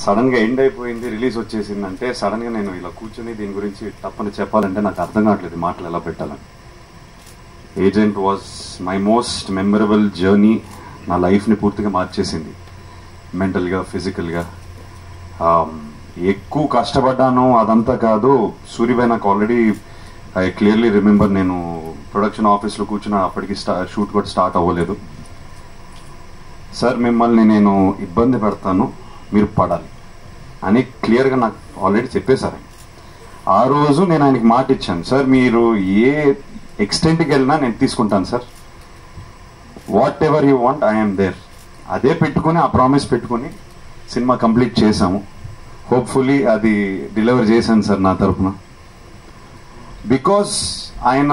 Sudden గా end అయిపోయింది release వచ్చేసింది అంటే సడన్ గా నేను ఇలా కూర్చొని దీని గురించి తప్పని చెప్పాలంటే నాకు అర్థం కావట్లేదు ఈ మాటలు ఎలా పెట్టాలని agent was my most memorable journey నా లైఫ్ని పూర్తిగా మార్చేసింది మెంటల్గా ఫిజికల్గా ఎక్కువ కష్టపడ్డాను అదంతా కాదు సూర్యబాయ్ నాకు ఆల్రెడీ ఐ క్లియర్లీ రిమెంబర్ నేను ప్రొడక్షన్ ఆఫీస్లో కూర్చున్న అప్పటికి స్టా షూట్ కూడా స్టార్ట్ అవ్వలేదు సార్ మిమ్మల్ని నేను ఇబ్బంది పెడతాను మీరు పడాలి అని క్లియర్గా నాకు ఆల్రెడీ చెప్పేశారు ఆయన. ఆ రోజు నేను ఆయనకి మాట ఇచ్చాను సార్ మీరు ఏ ఎక్స్టెంట్కి వెళ్ళినా నేను తీసుకుంటాను sir whatever you want I'm there అదే పెట్టుకుని ఆ ప్రామిస్ పెట్టుకుని సినిమా కంప్లీట్ చేశాము హోప్ఫుల్లీ అది డెలివర్ చేశాను సార్ నా తరపున బికాస్ ఆయన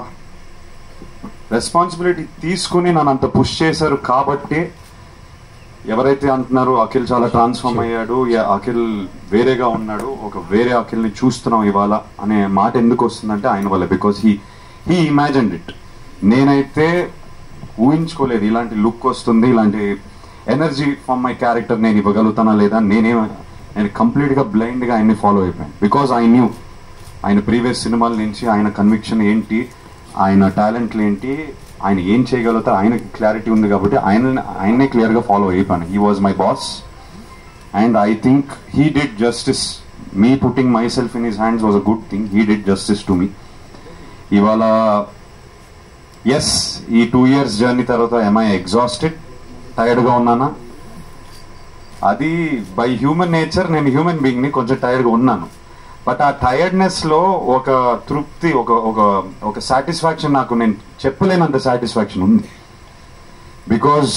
రెస్పాన్సిబిలిటీ తీసుకుని నన్ను అంత పుష్ చేశారు కాబట్టి ఎవరైతే అంటున్నారో అఖిల్ చాలా ట్రాన్స్ఫార్మ్ అయ్యాడు యా, అఖిల్ వేరేగా ఉన్నాడు ఒక వేరే అఖిల్ని చూస్తున్నాం ఇవాళ అనే మాట ఎందుకు వస్తుందంటే ఆయన వల్ల because he he imagined it నేనైతే ఊహించుకోలేదు ఇలాంటి లుక్ వస్తుంది ఇలాంటి ఎనర్జీ ఫామ్ మై క్యారెక్టర్ నేను ఇవ్వగలుగుతానా లేదా నేనే నేను కంప్లీట్గా బ్లైండ్గా ఆయన్ని ఫాలో అయిపోయాను బికాజ్ ఐ న్యూ ఆయన ప్రీవియస్ సినిమాల నుంచి ఆయన కన్విక్షన్ ఏంటి ఆయన టాలెంట్లు ఏంటి ఆయన ఏం చేయగలుగుతారు ఆయనకి క్లారిటీ ఉంది కాబట్టి ఆయన ఆయన్నే క్లియర్గా ఫాలో అయిపోయాను he was my boss and I think he did justice me putting myself in his hands was a good thing he did justice to me ఇవాళ ఎస్ ఈ టూ ఇయర్స్ జర్నీ తర్వాత am I exhausted టైర్డ్గా ఉన్నానా అది by human nature నేను human బీయింగ్ని కొంచెం టైర్డ్గా ఉన్నాను బట్ ఆ టైర్డ్నెస్ లో ఒక తృప్తి ఒక ఒక ఒక సాటిస్ఫాక్షన్ నాకు నేను చెప్పలేనంత సాటిస్ఫాక్షన్ ఉంది because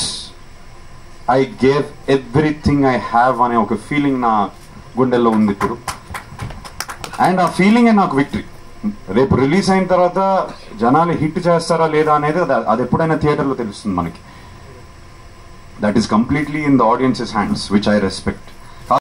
I gave everything I have అనే ఒక ఫీలింగ్ నా గుండెల్లో ఉంది ఇప్పుడు అండ్ ఆ ఫీలింగ్ నాకు విక్టరీ రేపు రిలీజ్ అయిన తర్వాత జనాలు హిట్ చేస్తారా లేదా అనేది అది- అది ఎప్పుడైనా థియేటర్లో తెలుస్తుంది మనకి that is completely in the audiences hands which I respect